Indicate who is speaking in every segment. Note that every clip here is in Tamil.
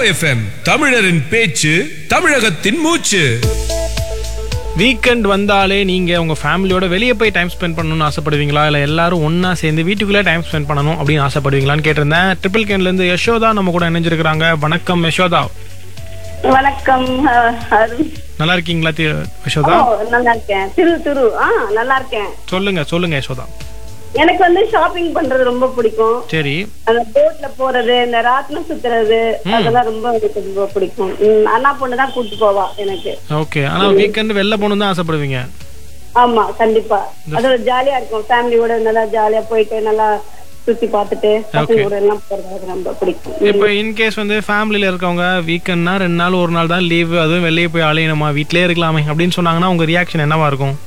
Speaker 1: எஃப்எம் தமிழரின் பேச்சு தமிழகத்தின் மூச்சு
Speaker 2: வீக்கெண்ட் வந்தாலே நீங்கள் உங்கள் ஃபேமிலியோட வெளியே போய் டைம் ஸ்பெண்ட் பண்ணணும்னு ஆசைப்படுவீங்களா இல்லை எல்லாரும் ஒன்றா சேர்ந்து வீட்டுக்குள்ளே டைம் ஸ்பெண்ட் பண்ணணும் அப்படின்னு ஆசைப்படுவீங்களான்னு கேட்டிருந்தேன் ட்ரிபிள் கேன்லேருந்து யசோதா நம்ம கூட இணைஞ்சிருக்கிறாங்க வணக்கம் யசோதா
Speaker 3: வணக்கம் அஹ், அருண்
Speaker 2: நல்லா இருக்கீங்களா தி-
Speaker 3: ஓ,
Speaker 2: யசோதா
Speaker 3: நல்லா இருக்கேன் திரு திரு ஆ நல்லா இருக்கேன்
Speaker 2: சொல்லுங்க சொல்லுங்க யசோதா
Speaker 3: எனக்கு வந்து ஷாப்பிங் பண்றது ரொம்ப பிடிக்கும்
Speaker 2: சரி
Speaker 3: அந்த போட்ல போறது இந்த ராட்டினம் சுத்துறது அதெல்லாம் ரொம்ப எனக்கு ரொம்ப பிடிக்கும் ம், அண்ணா பொண்ணு தான் கூட்டு போவா எனக்கு
Speaker 2: ஓகே ஆனால் வீக்கெண்ட் வெளில போகணும் தான் ஆசைப்படுவீங்க
Speaker 3: ஆமா கண்டிப்பா அது ஒரு ஜாலியா இருக்கும் ஃபேமிலியோட நல்லா ஜாலியா போயிட்டு நல்லா சுத்தி பார்த்துட்டு பசங்களோட எல்லாம் போறது எனக்கு ரொம்ப பிடிக்கும்
Speaker 2: இப்போ இன்கேஸ் வந்து ஃபேமிலியில் இருக்கவங்க வீக்கெண்ட்னா ரெண்டு நாள் ஒரு நாள் தான் லீவு அதுவும் வெளியே போய் அலையணுமா வீட்டிலே இருக்கலாமே அப்படின்னு சொன்னாங்கன்னா உங்கள் ரியாக்ஷன் என்னவா இருக்கும்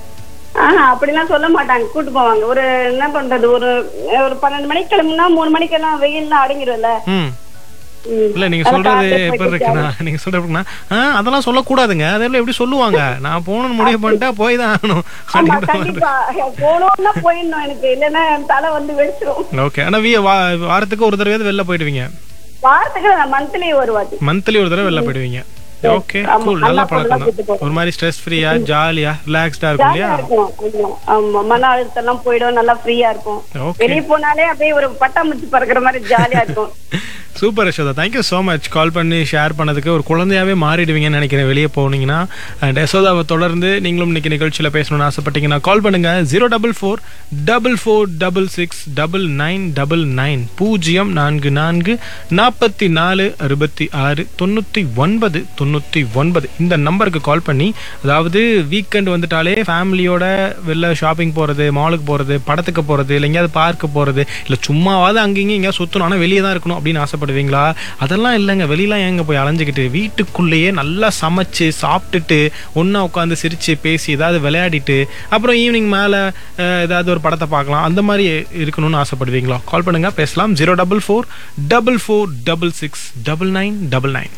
Speaker 3: ஆஹ் அப்படிலாம் சொல்ல மாட்டாங்க கூட்டு போவாங்க ஒரு என்ன பண்றது ஒரு ஒரு பன்னெண்டு மணிக்கு கிளம்புனா மூணு மணிக்கெல்லாம் வெயில்லாம் அடங்கிடும்ல
Speaker 2: ம்
Speaker 3: ம்.
Speaker 2: இல்ல நீங்க
Speaker 3: அதை
Speaker 2: சொல்றது
Speaker 3: காலையில
Speaker 2: எப்படி
Speaker 3: போயிட்டு
Speaker 2: இருக்குன்னா நீங்க சொல்றது எப்படின்னா "ஆ, அதெல்லாம் சொல்லக்கூடாதுங்க அதெல்லாம் எப்படி சொல்லுவாங்க நான் போகணும்னு முடிவு பண்ணிட்டா போய் தான் ஆகணும்
Speaker 3: ஆமா
Speaker 2: அப்படின்ற மாதிரி
Speaker 3: கண்டிப்பா போனோம்னா போயிடணும் எனக்கு இல்லைன்னா என் தலை வந்து வெடிச்சிரும்
Speaker 2: ஓகே ஆனா வீ- வா- வாரத்துக்கு ஒரு தடவை வெளில போயிடுவீங்க
Speaker 3: வாரத்துக்கு நான் மந்த்லி ஒரு வாட்டி
Speaker 2: மந்த்லி ஒரு தடவை வெளில போயிடுவீங்க ஓகே
Speaker 3: ஆமா,
Speaker 2: கூல் நல்ல
Speaker 3: நல்லா
Speaker 2: பழக்கம்
Speaker 3: பொருளா கூட்டு
Speaker 2: தான்
Speaker 3: போவோம்.
Speaker 2: ஒரு மாதிரி ஸ்ட்ரெஸ் ஃப்ரீயா ஜாலியா ரிலாக்ஸ்டா இருக்கும்
Speaker 3: ஜாலியா
Speaker 2: இல்லையா
Speaker 3: இருக்கும் ஆமா. ஆமா மன அழுத்தம் எல்லாம் போயிடும் நல்லா ஃப்ரீயா இருக்கும்
Speaker 2: ஓகே
Speaker 3: வெளிய போனாலே அப்படியே ஒரு பட்டாம்பூச்சி பறக்கிற மாதிரி ஜாலியா இருக்கும்
Speaker 2: super Yasodha thank you so much call பண்ணி ஷேர் பண்ணதுக்கு ஒரு குழந்தையாவே மாறிடுவீங்கன்னு நினைக்கிறேன் வெளியே போனீங்கன்னா அண்ட் யசோதாவை தொடர்ந்து நீங்களும் இன்னைக்கு நிகழ்ச்சியில் பேசணும்னு ஆசைப்பட்டீங்கன்னா கால் பண்ணுங்க zero double four double four double six double nine double nine பூஜ்ஜியம் நான்கு நான்கு நாற்பத்தி நாலு அறுபத்தி ஆறு தொண்ணூற்றி ஒன்பது தொண்ணூற்றி ஒன்பது இந்த நம்பருக்கு கால் பண்ணி அதாவது வீக்கெண்ட் வந்துட்டாலே ஃபேமிலியோட வெளில ஷாப்பிங் போகிறது மாலுக்கு போகிறது படத்துக்கு போகிறது இல்லை எங்கேயாவது பார்க்கு போகிறது இல்லை சும்மாவாவது அங்கேயும் எங்கேயாவது சுற்றணும் ஆனால் வெளியே தான் இருக்கணும் அப்படின்னு ஆசைப்படுவீங்களா அதெல்லாம் இல்லைங்க வெளியெலாம் எங்கே போய் அலைஞ்சிக்கிட்டு வீட்டுக்குள்ளேயே நல்லா சமைச்சு சாப்பிட்டுட்டு ஒன்றா உட்காந்து சிரித்து பேசி ஏதாவது விளையாடிட்டு அப்புறம் ஈவினிங் மேலே ஏதாவது ஒரு படத்தை பார்க்கலாம் அந்த மாதிரி இருக்கணும்னு ஆசைப்படுவீங்களா கால் பண்ணுங்கள் பேசலாம் zero double four double four double six double nine double nine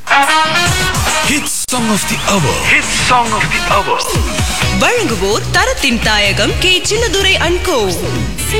Speaker 1: Hit song of the hour. Hit song of the hour.
Speaker 4: வழங்குவோர் தரத்தின் தாயகம் கே சின்னதுரை அன்கோ